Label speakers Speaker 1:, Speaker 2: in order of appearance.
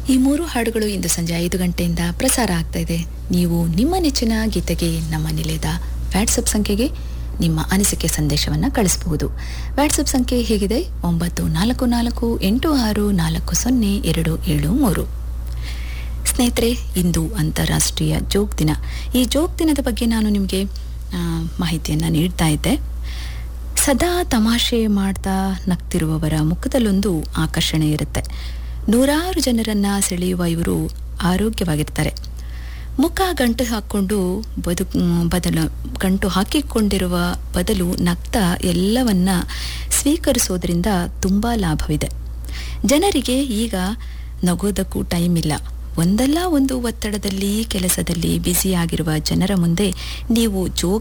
Speaker 1: ಈ ಮೂರು ಹಾಡುಗಳು ಇಂದು ಸಂಜೆ ಐದು ಗಂಟೆಯಿಂದ ಪ್ರಸಾರ ಆಗ್ತಾ ಇದೆ ನೀವು ನಿಮ್ಮ ನೆಚ್ಚಿನ ಗೀತೆಗೆ ನಮ್ಮ ನಿಲಯದ ವ್ಯಾಟ್ಸಪ್ ಸಂಖ್ಯೆಗೆ ನಿಮ್ಮ ಅನಿಸಿಕೆ ಸಂದೇಶವನ್ನು ಕಳಿಸಬಹುದು ವ್ಯಾಟ್ಸಪ್ ಸಂಖ್ಯೆ ಹೇಗಿದೆ ಒಂಬತ್ತು ನಾಲ್ಕು ನಾಲ್ಕು ಎಂಟು ಆರು ನಾಲ್ಕು ಸೊನ್ನೆ ಎರಡು ಏಳು ಮೂರು ಸ್ನೇಹಿತರೆ ಇಂದು ಅಂತಾರಾಷ್ಟ್ರೀಯ ಜೋಗ್ ದಿನ ಈ ಜೋಗ್ ದಿನದ ಬಗ್ಗೆ ನಾನು ನಿಮಗೆ ಮಾಹಿತಿಯನ್ನು ನೀಡ್ತಾ ಇದ್ದೆ ಸದಾ ತಮಾಷೆ ಮಾಡ್ತಾ ನಗ್ತಿರುವವರ ಮುಖದಲ್ಲೊಂದು ಆಕರ್ಷಣೆ ಇರುತ್ತೆ ನೂರಾರು ಜನರನ್ನ ಸೆಳೆಯುವ ಇವರು ಆರೋಗ್ಯವಾಗಿರ್ತಾರೆ ಮುಖ ಗಂಟು ಹಾಕ್ಕೊಂಡು ಬದುಕು ಬದಲು ಗಂಟು ಹಾಕಿಕೊಂಡಿರುವ ಬದಲು ನಗ್ತಾ ಎಲ್ಲವನ್ನ ಸ್ವೀಕರಿಸೋದ್ರಿಂದ ತುಂಬ ಲಾಭವಿದೆ ಜನರಿಗೆ ಈಗ ನಗೋದಕ್ಕೂ ಟೈಮ್ ಇಲ್ಲ ಒಂದಲ್ಲ ಒಂದು ಒತ್ತಡದಲ್ಲಿ ಕೆಲಸದಲ್ಲಿ ಬ್ಯುಸಿಯಾಗಿರುವ ಜನರ ಮುಂದೆ ನೀವು ಜೋಕ್